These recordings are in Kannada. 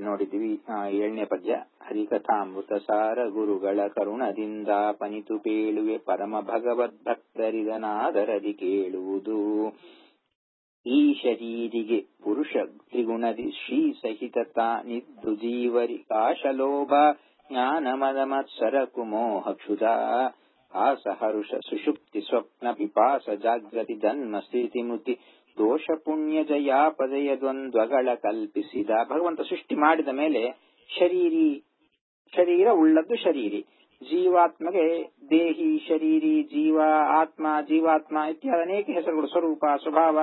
ನೋಡಿದ್ವಿ ಆ, ಏಳನೇ ಪದ್ಯ ಹರಿಕಥಾಮೃತ ಸಾರ ಗುರುಗಳ ಕರುಣದಿಂದ ಪನಿತು ಪೇಳುವೆ ಪರಮ ಭಗವದ್ಭಕ್ತರಿದನಾದರದಿ ಕೇಳುವುದು ಈ ಶರೀರಿಗೆ ಪುರುಷ ತ್ರಿಗುಣದಿ ಶ್ರೀ ಸಹಿತತ ನಿದ್ದು ಜೀವರಿ ಕಾಶಲೋಭ ಜ್ಞಾನ ಮದ ಮತ್ಸರ ಕುಮೋಹ ಕ್ಷುಧ ಆಸ ಹರುಷ ಸುಷುಪ್ತಿ ಸ್ವಪ್ನ ಪಿಪಾಸ ಜಾಗೃತಿ ಜನ್ಮ ಸ್ಥಿತಿ ಮೃತಿ ದೋಷ ಪುಣ್ಯ ಜಯಾಪಜಯ ದ್ವಂದ್ವಗಳ ಕಲ್ಪಿಸಿದ ಭಗವಂತ ಸೃಷ್ಟಿ ಮಾಡಿದ ಮೇಲೆ ಶರೀರಿ ಶರೀರ ಉಳ್ಳದ್ದು ಶರೀರಿ ಜೀವಾತ್ಮಗೆ ದೇಹಿ ಶರೀರಿ ಜೀವ ಆತ್ಮ ಜೀವಾತ್ಮ ಇತ್ಯಾದಿ ಅನೇಕ ಹೆಸರುಗಳು ಸ್ವರೂಪ ಸ್ವಭಾವ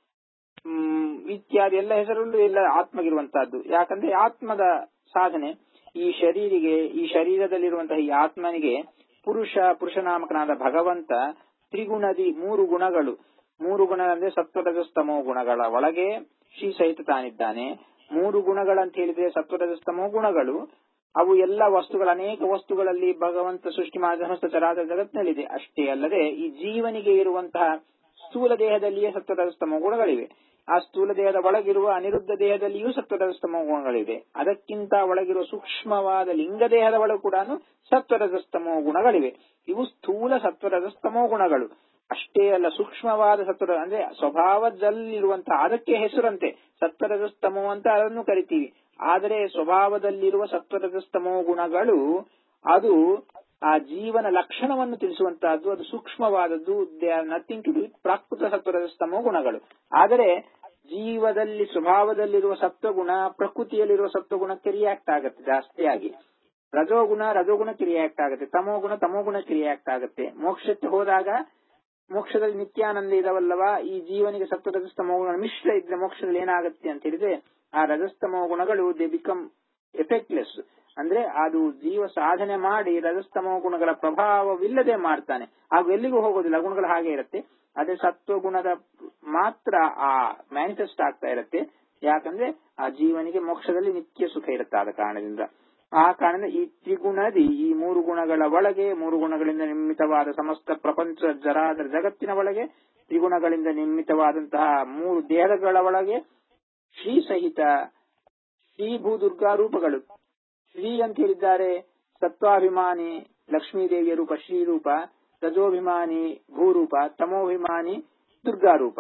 ಹ್ಮ್, ಇತ್ಯಾದಿ ಎಲ್ಲ ಹೆಸರುಗಳು ಎಲ್ಲ ಆತ್ಮಗಿರುವಂತಹದ್ದು ಯಾಕಂದ್ರೆ ಆತ್ಮದ ಸಾಧನೆ ಈ ಶರೀರಿಗೆ ಈ ಶರೀರದಲ್ಲಿರುವಂತಹ ಈ ಆತ್ಮನಿಗೆ ಪುರುಷ ಪುರುಷನಾಮಕನಾದ ಭಗವಂತ ತ್ರಿಗುಣದಿ ಮೂರು ಗುಣಗಳು ಮೂರು ಗುಣ ಅಂದ್ರೆ ಸತ್ವರಜಸ್ತಮೋ ಗುಣಗಳ ಒಳಗೆ ಶ್ರೀ ಸಹಿತ ತಾನಿದ್ದಾನೆ ಮೂರು ಗುಣಗಳಂತ ಹೇಳಿದ್ರೆ ಸತ್ವರಜಸ್ತಮೋ ಗುಣಗಳು ಅವು ಎಲ್ಲ ವಸ್ತುಗಳ ಅನೇಕ ವಸ್ತುಗಳಲ್ಲಿ ಭಗವಂತ ಸೃಷ್ಟಿ ಮಾಡಿದ ಸಮಸ್ತ ಚರಾಚರ ಜಗತ್ತಿನಲ್ಲಿದೆ ಅಷ್ಟೇ ಅಲ್ಲದೆ ಈ ಜೀವನಿಗೆ ಇರುವಂತಹ ಸ್ಥೂಲ ದೇಹದಲ್ಲಿಯೇ ಸತ್ವರಜಸ್ತಮೋ ಗುಣಗಳಿವೆ ಆ ಸ್ಥೂಲ ದೇಹದ ಒಳಗಿರುವ ಅನಿರುದ್ಧ ದೇಹದಲ್ಲಿಯೂ ಸತ್ವರಜಸ್ತಮೋ ಗುಣಗಳಿವೆ ಅದಕ್ಕಿಂತ ಒಳಗಿರುವ ಸೂಕ್ಷ್ಮವಾದ ಲಿಂಗ ದೇಹದ ಒಳಗೂ ಕೂಡ ಸತ್ವರಜಸ್ತಮೋ ಗುಣಗಳಿವೆ ಇವು ಸ್ಥೂಲ ಸತ್ವರಜಸ್ತಮೋ ಗುಣಗಳು ಅಷ್ಟೇ ಅಲ್ಲ ಸೂಕ್ಷ್ಮವಾದ ಸತ್ವರ ಅಂದ್ರೆ ಸ್ವಭಾವದಲ್ಲಿರುವಂತಹ ಅದಕ್ಕೆ ಹೆಸರಂತೆ ಸತ್ವರಜಸ್ತಮೋ ಅಂತ ಅದನ್ನು ಕರಿತೀವಿ ಆದರೆ ಸ್ವಭಾವದಲ್ಲಿರುವ ಸತ್ವರಜಸ್ತಮೋ ಗುಣಗಳು ಅದು ಆ ಜೀವನ ಲಕ್ಷಣವನ್ನು ತಿಳಿಸುವಂತಹದ್ದು ಅದು ಸೂಕ್ಷ್ಮವಾದದ್ದು they are nothing to do ಪ್ರಾಕೃತ ಸತ್ವರಜಸ್ತಮೋ ಗುಣಗಳು ಆದರೆ ಜೀವದಲ್ಲಿ ಸ್ವಭಾವದಲ್ಲಿರುವ ಸತ್ವಗುಣ ಪ್ರಕೃತಿಯಲ್ಲಿರುವ ಸತ್ವಗುಣಕ್ಕೆ ರಿಯಾಕ್ಟ್ ಆಗುತ್ತೆ ಜಾಸ್ತಿಯಾಗಿ ರಜೋಗುಣ ರಜೋಗುಣಕ್ಕೆ ರಿಯಾಕ್ಟ್ ಆಗುತ್ತೆ ತಮೋಗುಣ ತಮೋಗುಣಕ್ಕೆ ರಿಯಾಕ್ಟ್ ಆಗುತ್ತೆ ಮೋಕ್ಷಕ್ಕೆ ಹೋದಾಗ ಮೋಕ್ಷದಲ್ಲಿ ನಿತ್ಯಾನಂದ ಇದಾವಲ್ಲವ ಈ ಜೀವನಿಗೆ ಸತ್ವ ರಜಸ್ತಮೋ ಗುಣ ಮಿಶ್ರ ಇದ್ರೆ ಮೋಕ್ಷದಲ್ಲಿ ಏನಾಗುತ್ತೆ ಅಂತ ಹೇಳಿದ್ರೆ ಆ ರಜಸ್ತಮೋ ಗುಣಗಳು ದೇ ಬಿಕಮ್ ಎಫೆಕ್ಟ್ಲೆಸ್ ಅಂದ್ರೆ ಅದು ಜೀವ ಸಾಧನೆ ಮಾಡಿ ರಜಸ್ತಮೋ ಗುಣಗಳ ಪ್ರಭಾವವಿಲ್ಲದೆ ಮಾಡ್ತಾನೆ ಹಾಗೂ ಎಲ್ಲಿಗೂ ಹೋಗೋದಿಲ್ಲ ಗುಣಗಳು ಹಾಗೆ ಇರುತ್ತೆ ಅದೇ ಸತ್ವ ಗುಣದ ಮಾತ್ರ ಆ ಮ್ಯಾನಿಫೆಸ್ಟ್ ಆಗ್ತಾ ಇರುತ್ತೆ ಯಾಕಂದ್ರೆ ಆ ಜೀವನಿಗೆ ಮೋಕ್ಷದಲ್ಲಿ ನಿತ್ಯ ಸುಖ ಇರುತ್ತೆ ಆದ ಕಾರಣದಿಂದ ಆ ಕಾರಣದಿಂದ ಈ ತ್ರಿಗುಣದಿ ಈ ಮೂರು ಗುಣಗಳ ಒಳಗೆ ಮೂರು ಗುಣಗಳಿಂದ ನಿರ್ಮಿತವಾದ ಸಮಸ್ತ ಪ್ರಪಂಚ ಜರಾದರ ಜಗತ್ತಿನ ಒಳಗೆ ತ್ರಿಗುಣಗಳಿಂದ ನಿರ್ಮಿತವಾದಂತಹ ಮೂರು ದೇಹಗಳ ಒಳಗೆ ಶ್ರೀ ಸಹಿತ ಶ್ರೀ ಭೂದುರ್ಗಾ ರೂಪಗಳು ಶ್ರೀ ಅಂತ ಹೇಳಿದ್ದಾರೆ ಸತ್ವಾಭಿಮಾನಿ ಲಕ್ಷ್ಮೀದೇವಿಯ ರೂಪ ಶ್ರೀರೂಪ ರಜೋಭಿಮಾನಿ ಭೂರೂಪ ತಮೋಭಿಮಾನಿ ದುರ್ಗಾ ರೂಪ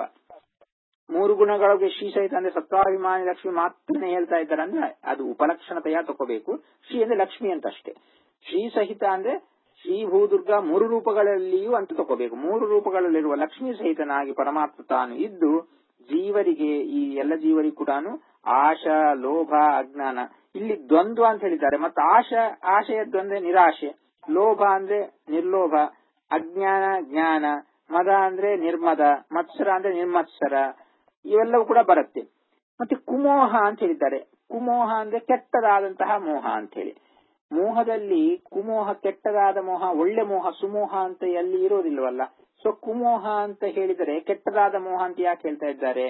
ಮೂರು ಗುಣಗಳಿಗೆ ಶ್ರೀ ಸಹಿತ ಅಂದ್ರೆ ಸತ್ವಾಭಿಮಾನಿ ಲಕ್ಷ್ಮಿ ಮಾತ್ರನೇ ಹೇಳ್ತಾ ಇದ್ದಾರೆ ಅಂದ್ರೆ ಅದು ಉಪಲಕ್ಷಣತೆಯ ತಗೋಬೇಕು ಶ್ರೀ ಅಂದ್ರೆ ಲಕ್ಷ್ಮಿ ಅಂತ ಅಷ್ಟೇ ಶ್ರೀ ಸಹಿತ ಅಂದ್ರೆ ಶ್ರೀ ಭೂದುರ್ಗ ಮೂರು ರೂಪಗಳಲ್ಲಿಯೂ ಅಂತ ತಗೋಬೇಕು ಮೂರು ರೂಪಗಳಲ್ಲಿರುವ ಲಕ್ಷ್ಮೀ ಸಹಿತನಾಗಿ ಪರಮಾತ್ಮ ತಾನು ಇದ್ದು ಜೀವರಿಗೆ ಈ ಎಲ್ಲ ಜೀವರಿಗೂ ಕೂಡ ಆಶ ಲೋಭ ಅಜ್ಞಾನ ಇಲ್ಲಿ ದ್ವಂದ್ವ ಅಂತ ಹೇಳಿದ್ದಾರೆ ಮತ್ತೆ ಆಶ ಆಶಯ ದ್ವಂದ್ವ ನಿರಾಶೆ ಲೋಭ ಅಂದ್ರೆ ನಿರ್ಲೋಭ ಅಜ್ಞಾನ ಜ್ಞಾನ ಮದ ಅಂದ್ರೆ ನಿರ್ಮದ ಮತ್ಸರ ಅಂದ್ರೆ ನಿರ್ಮತ್ಸರ ಇವೆಲ್ಲವೂ ಕೂಡ ಬರುತ್ತೆ ಮತ್ತೆ ಕುಮೋಹ ಅಂತ ಹೇಳಿದ್ದಾರೆ ಕುಮೋಹ ಅಂದ್ರೆ ಕೆಟ್ಟದಾದಂತಹ ಮೋಹ ಅಂತ ಹೇಳಿ ಮೋಹದಲ್ಲಿ ಕುಮೋಹ ಕೆಟ್ಟದಾದ ಮೋಹ ಒಳ್ಳೆ ಮೋಹ ಸುಮೋಹ ಅಂತ ಎಲ್ಲಿ ಇರೋದಿಲ್ವಲ್ಲ ಸೊ ಕುಮೋಹ ಅಂತ ಹೇಳಿದರೆ ಕೆಟ್ಟದಾದ ಮೋಹ ಅಂತ ಯಾಕೆ ಹೇಳ್ತಾ ಇದ್ದಾರೆ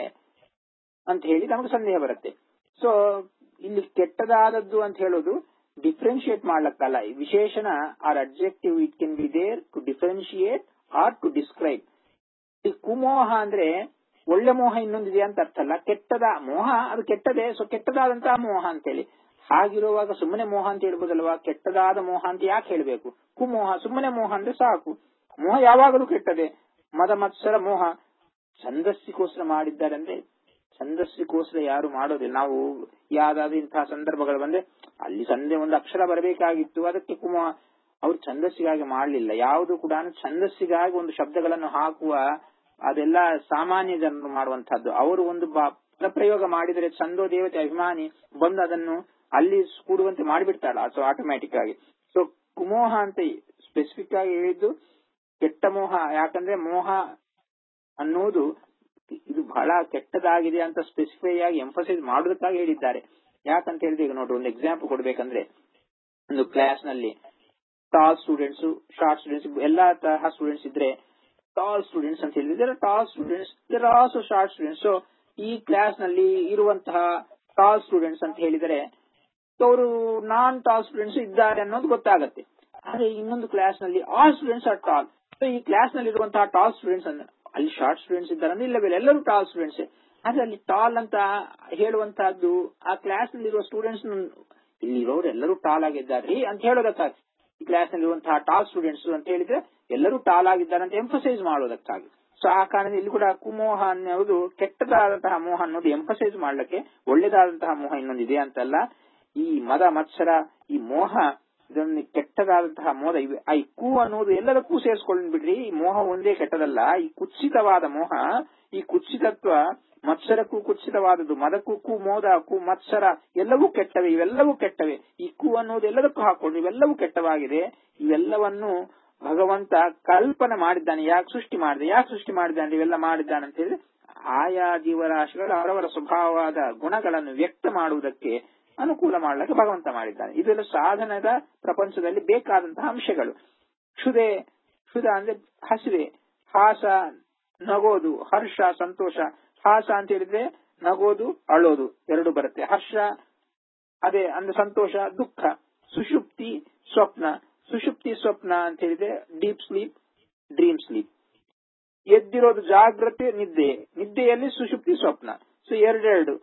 ಅಂತ ಹೇಳಿ ನಮಗೆ ಸಂದೇಹ ಬರುತ್ತೆ ಸೊ ಇಲ್ಲಿ ಕೆಟ್ಟದಾದದ್ದು ಅಂತ ಹೇಳೋದು ಡಿಫ್ರೆನ್ಶಿಯೇಟ್ ಮಾಡ್ಲಕ್ಕಲ್ಲ ಈ ವಿಶೇಷಣ are objective it can be there to differentiate or to describe ಈ ಕುಮೋಹ ಅಂದ್ರೆ ಒಳ್ಳೆ ಮೋಹ ಇನ್ನೊಂದಿದೆ ಅಂತ ಅರ್ಥ ಅಲ್ಲ ಕೆಟ್ಟದ ಮೋಹ ಅದು ಕೆಟ್ಟದೆ ಸೊ ಕೆಟ್ಟದಾದಂತಹ ಮೋಹ ಅಂತೇಳಿ ಹಾಗಿರುವಾಗ ಸುಮ್ಮನೆ ಮೋಹ ಅಂತ ಹೇಳ್ಬೋದಲ್ವಾ ಕೆಟ್ಟದಾದ ಮೋಹ ಅಂತ ಯಾಕೆ ಹೇಳ್ಬೇಕು ಕುಮೋಹ ಸುಮ್ಮನೆ ಮೋಹ ಅಂದ್ರೆ ಸಾಕು ಮೋಹ ಯಾವಾಗಲೂ ಕೆಟ್ಟದೆ ಮದ ಮತ್ಸರ ಮೋಹ ಛಂದಸ್ಸಿಗೋಸ್ಕರ ಮಾಡಿದ್ದಾರೆ ಅಂದ್ರೆ ಛಂದಸ್ಸಿಗೋಸ್ಕರ ಯಾರು ಮಾಡೋದಿಲ್ಲ ನಾವು ಯಾವ್ದಾದ್ರು ಇಂತಹ ಸಂದರ್ಭಗಳು ಬಂದ್ರೆ ಅಲ್ಲಿ ಸಂಧೆ ಒಂದು ಅಕ್ಷರ ಬರಬೇಕಾಗಿತ್ತು ಅದಕ್ಕೆ ಕುಮೋಹ ಅವ್ರು ಛಂದಸ್ಸಿಗಾಗಿ ಮಾಡಲಿಲ್ಲ ಯಾವುದು ಕೂಡ ಛಂದಸ್ಸಿಗಾಗಿ ಒಂದು ಶಬ್ದಗಳನ್ನು ಹಾಕುವ ಅದೆಲ್ಲ ಸಾಮಾನ್ಯ ಜನರು ಮಾಡುವಂತಹದ್ದು ಅವರು ಒಂದು ಪ್ರಯೋಗ ಮಾಡಿದರೆ ಚಂದೋ ದೇವತೆ ಅಭಿಮಾನಿ ಬಂದು ಅದನ್ನು ಅಲ್ಲಿ ಕೂಡುವಂತೆ ಮಾಡಿಬಿಡ್ತಾಳ ಸೊ ಆಟೋಮ್ಯಾಟಿಕ್ ಆಗಿ ಸೊ ಕುಮೋಹ ಅಂತ ಸ್ಪೆಸಿಫಿಕ್ ಆಗಿ ಹೇಳಿದ್ದು ಕೆಟ್ಟ ಮೋಹ ಯಾಕಂದ್ರೆ ಮೋಹ ಅನ್ನೋದು ಇದು ಬಹಳ ಕೆಟ್ಟದಾಗಿದೆ ಅಂತ ಸ್ಪೆಸಿಫೈ ಆಗಿ ಎಂಫಸೈಸ್ ಮಾಡೋದಕ್ಕಾಗಿ ಹೇಳಿದ್ದಾರೆ ಯಾಕಂತ ಹೇಳಿದ್ರೆ ಈಗ ನೋಡ್ರಿ ಒಂದು ಎಕ್ಸಾಂಪಲ್ ಕೊಡ್ಬೇಕಂದ್ರೆ ಒಂದು ಕ್ಲಾಸ್ ನಲ್ಲಿ ಟಾಲ್ ಸ್ಟೂಡೆಂಟ್ಸ್ ಶಾರ್ಟ್ ಸ್ಟೂಡೆಂಟ್ಸ್ ಎಲ್ಲಾ ತರಹ ಸ್ಟೂಡೆಂಟ್ಸ್ ಇದ್ರೆ ಟಾಲ್ ಸ್ಟೂಡೆಂಟ್ಸ್ ಅಂತ ಹೇಳಿದ್ರೆ tall students there also short students so ಈ ಕ್ಲಾಸ್ ನಲ್ಲಿ ಇರುವಂತಹ ಟಾಲ್ ಸ್ಟೂಡೆಂಟ್ಸ್ ಅಂತ ಹೇಳಿದರೆ ಅವರು ನಾನ್ ಟಾಲ್ ಸ್ಟೂಡೆಂಟ್ಸ್ ಇದ್ದಾರೆ ಅನ್ನೋದು ಗೊತ್ತಾಗತ್ತೆ ಆದ್ರೆ ಇನ್ನೊಂದು ಕ್ಲಾಸ್ ನಲ್ಲಿ all students are tall so ಈ ಕ್ಲಾಸ್ ನಲ್ಲಿ ಇರುವಂತಹ ಟಾಲ್ ಸ್ಟೂಡೆಂಟ್ಸ್ ಅಲ್ಲಿ ಶಾರ್ಟ್ ಸ್ಟೂಡೆಂಟ್ಸ್ ಇದ್ದಾರೆ ಅಂದ್ರೆ ಇಲ್ಲವೇ ಎಲ್ಲರೂ ಟಾಲ್ ಸ್ಟೂಡೆಂಟ್ಸ್ ಅದರಲ್ಲಿ ಟಾಲ್ ಅಂತ ಹೇಳುವಂತಹದ್ದು ಆ ಕ್ಲಾಸ್ ನಲ್ಲಿರುವ ಸ್ಟೂಡೆಂಟ್ಸ್ ಇಲ್ಲಿರೋರು ಎಲ್ಲರೂ ಟಾಲ್ ಆಗಿದ್ದಾರೆ ಅಂತ ಹೇಳೋದಕ್ಕಾಗಿ ಈ ಕ್ಲಾಸ್ ನಲ್ಲಿರುವಂತಹ ಟಾಲ್ ಸ್ಟೂಡೆಂಟ್ಸ್ ಅಂತ ಹೇಳಿದ್ರೆ ಎಲ್ಲರೂ ಟಾಲ್ ಆಗಿದ್ದಾರೆ ಅಂತ ಎಂಫಸೈಸ್ ಮಾಡೋದಕ್ಕಾಗಿ ಸೊ ಆ ಕಾರಣದಿಂದ ಇಲ್ಲಿ ಕೂಡ ಕುಮೋಹ ಅನ್ನೋದು ಕೆಟ್ಟದಾದಂತಹ ಮೋಹ ಅನ್ನೋದು ಎಂಫಸೈಸ್ ಮಾಡ್ಲಿಕ್ಕೆ ಒಳ್ಳೇದಾದಂತಹ ಮೋಹ ಇನ್ನೊಂದಿದೆ ಅಂತಲ್ಲ ಈ ಮದ ಮತ್ಸರ ಈ ಮೋಹ ಇದನ್ನು ಕೆಟ್ಟದಾದಂತಹ ಮೋಹ ಇವೆ ಆ ಈ ಕು ಅನ್ನೋದು ಎಲ್ಲದಕ್ಕೂ ಸೇರಿಸ್ಕೊಂಡು ಬಿಡ್ರಿ ಈ ಮೋಹ ಒಂದೇ ಕೆಟ್ಟದಲ್ಲ ಈ ಕುತ್ಸಿತವಾದ ಮೋಹ ಈ ಕುತ್ಸಿತತ್ವ ಮತ್ಸರಕ್ಕೂ ಕುತ್ಸಿತವಾದದ್ದು ಮದಕ್ಕೂ ಕು ಮೋದ ಕು ಮತ್ಸರ ಎಲ್ಲವೂ ಕೆಟ್ಟವೆ ಇವೆಲ್ಲವೂ ಕೆಟ್ಟವೆ ಈ ಕು ಅನ್ನೋದು ಎಲ್ಲದಕ್ಕೂ ಹಾಕೊಂಡು ಇವೆಲ್ಲವೂ ಕೆಟ್ಟವಾಗಿದೆ ಇವೆಲ್ಲವನ್ನು ಭಗವಂತ ಕಲ್ಪನೆ ಮಾಡಿದ್ದಾನೆ ಯಾಕೆ ಸೃಷ್ಟಿ ಮಾಡಿದೆ ಯಾಕೆ ಸೃಷ್ಟಿ ಮಾಡಿದ್ದಾನೆ ಇವೆಲ್ಲ ಮಾಡಿದ್ದಾನೆ ಅಂತ ಹೇಳಿದ್ರೆ ಆಯಾ ಜೀವರಾಶಿಗಳು ಅವರವರ ಸ್ವಭಾವವಾದ ಗುಣಗಳನ್ನು ವ್ಯಕ್ತ ಮಾಡುವುದಕ್ಕೆ ಅನುಕೂಲ ಮಾಡಲಿಕ್ಕೆ ಭಗವಂತ ಮಾಡಿದ್ದಾನೆ ಇದೆಲ್ಲ ಸಾಧನದ ಪ್ರಪಂಚದಲ್ಲಿ ಬೇಕಾದಂತಹ ಅಂಶಗಳು ಕ್ಷುದೆ ಕ್ಷುದ ಅಂದ್ರೆ ಹಸಿವೆ ಹಾಸ ನಗೋದು ಹರ್ಷ ಸಂತೋಷ ಹಾಸ ಅಂತ ಹೇಳಿದ್ರೆ ನಗೋದು ಅಳೋದು ಎರಡು ಬರುತ್ತೆ ಹರ್ಷ ಅದೇ ಅಂದ್ರೆ ಸಂತೋಷ ದುಃಖ ಸುಷುಪ್ತಿ ಸ್ವಪ್ನ ಸುಷುಪ್ತಿ ಸ್ವಪ್ನ ಅಂತ ಹೇಳಿದ್ರೆ ಡೀಪ್ ಸ್ಲೀಪ್ ಡ್ರೀಮ್ ಸ್ಲೀಪ್ ಎದ್ದಿರೋದು ಜಾಗ್ರತೆ ನಿದ್ದೆ ನಿದ್ದೆಯಲ್ಲಿ ಸುಷುಪ್ತಿ ಸ್ವಪ್ನ ಸೊ ಎರಡೆರಡು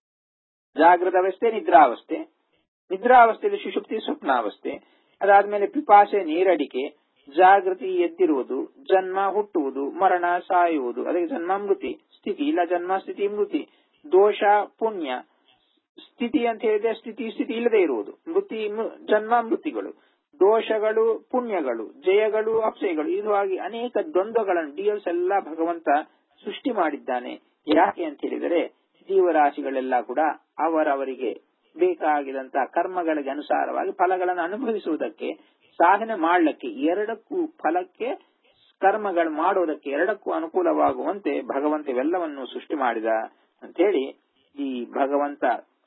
ಜಾಗೃತ ಅವಸ್ಥೆ ನಿದ್ರಾವಸ್ಥೆ ನಿದ್ರಾವಸ್ಥೆಯಲ್ಲಿ ಸುಷುಪ್ತಿ ಸ್ವಪ್ನಾವಸ್ಥೆ ಅದಾದ್ಮೇಲೆ ಪಿಪಾಸೆ ನೀರಡಿಕೆ ಜಾಗೃತಿ ಎದ್ದಿರುವುದು ಜನ್ಮ ಹುಟ್ಟುವುದು ಮರಣ ಸಾಯುವುದು ಅದಕ್ಕೆ ಜನ್ಮ ಮೃತಿ ಸ್ಥಿತಿ ಇಲ್ಲ ಜನ್ಮ ಸ್ಥಿತಿ ಮೃತಿ ದೋಷ ಪುಣ್ಯ ಸ್ಥಿತಿ ಅಂತ ಹೇಳಿದ್ರೆ ಸ್ಥಿತಿ ಸ್ಥಿತಿ ಇಲ್ಲದೆ ಇರುವುದು ಮೃತಿ ಜನ್ಮ ಮೃತಿಗಳು ದೋಷಗಳು ಪುಣ್ಯಗಳು ಜಯಗಳು ಅಕ್ಷಯಗಳು ಇದು ಹಾಗೆ ಅನೇಕ ದ್ವಂದ್ವಗಳನ್ನು ಡಿಎಲ್ಸ್ ಎಲ್ಲ ಭಗವಂತ ಸೃಷ್ಟಿ ಮಾಡಿದ್ದಾನೆ ಯಾಕೆ ಅಂತ ಹೇಳಿದರೆ ಜೀವರಾಶಿಗಳೆಲ್ಲ ಕೂಡ ಅವರವರಿಗೆ ಬೇಕಾಗಿದಂತಹ ಕರ್ಮಗಳಿಗೆ ಅನುಸಾರವಾಗಿ ಫಲಗಳನ್ನು ಅನುಭವಿಸುವುದಕ್ಕೆ ಸಾಧನೆ ಮಾಡಲಿಕ್ಕೆ ಎರಡಕ್ಕೂ ಫಲಕ್ಕೆ ಕರ್ಮಗಳು ಮಾಡೋದಕ್ಕೆ ಎರಡಕ್ಕೂ ಅನುಕೂಲವಾಗುವಂತೆ ಭಗವಂತ ಇವೆಲ್ಲವನ್ನು ಸೃಷ್ಟಿ ಮಾಡಿದ ಅಂತ ಹೇಳಿ ಈ ಭಗವಂತ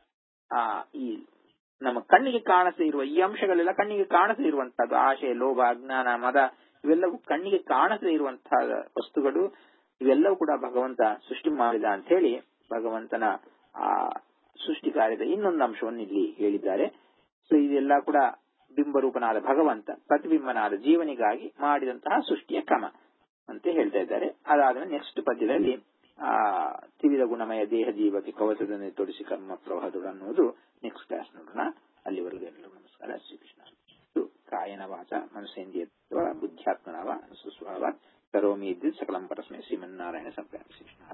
ಆ ಈ ನಮ್ಮ ಕಣ್ಣಿಗೆ ಕಾಣಿಸದೇ ಇರುವ ಈ ಅಂಶಗಳೆಲ್ಲ ಕಣ್ಣಿಗೆ ಕಾಣಿಸದೇ ಇರುವಂತಹದ್ದು ಆಶೆ ಲೋಭ ಅಜ್ಞಾನ ಮದ ಇವೆಲ್ಲವೂ ಕಣ್ಣಿಗೆ ಕಾಣಿಸದೇ ಇರುವಂತಹ ವಸ್ತುಗಳು ಇವೆಲ್ಲವೂ ಕೂಡ ಭಗವಂತ ಸೃಷ್ಟಿ ಮಾಡಿದ ಅಂತ ಹೇಳಿ ಭಗವಂತನ ಆ ಸೃಷ್ಟಿ ಕಾರ್ಯದ ಇನ್ನೊಂದು ಅಂಶವನ್ನು ಇಲ್ಲಿ ಹೇಳಿದ್ದಾರೆ ಸೊ ಇದೆಲ್ಲ ಕೂಡ ಬಿಂಬರೂಪನಾದ ಭಗವಂತ ಪ್ರತಿಬಿಂಬನಾದ ಜೀವನಿಗಾಗಿ ಮಾಡಿದಂತಹ ಸೃಷ್ಟಿಯ ಕ್ರಮ ಅಂತ ಹೇಳ್ತಾ ಇದ್ದಾರೆ ಅದಾದ್ಮೇಲೆ ನೆಕ್ಸ್ಟ್ ಪದ್ಯದಲ್ಲಿ ಆ ತ್ರಿವಿಧ ಗುಣಮಯ ದೇಹ ಜೀವಕ್ಕೆ ಕವಚದಲ್ಲಿ ತೊಡಿಸಿ ಕರ್ಮ ಪ್ರವಾಹದುಡು ಅನ್ನೋದು ನೆಕ್ಸ್ಟ್ ಕ್ಲಾಸ್ ನೋಡೋಣ ಅಲ್ಲಿವರೆಗೂ ಎಲ್ಲರಿಗೂ ನಮಸ್ಕಾರ ಶ್ರೀಕೃಷ್ಣ ಇದು ಕಾಯನ ವಾಚ ಮನಸ್ಸೇಂದ್ರಿಯ ಬುದ್ಧ್ಯಾತ್ಮನವ ಸುಸ್ವಭಾವ ಕರೋಮಿ ಇದ್ದಿದ್ ಸಕಲಂ ಪರಸ್ಮೈ ಶ್ರೀಮನ್ನಾರಾಯಣ ಸಂಪ್ರಾಯ ಶ್ರೀಕೃಷ್ಣ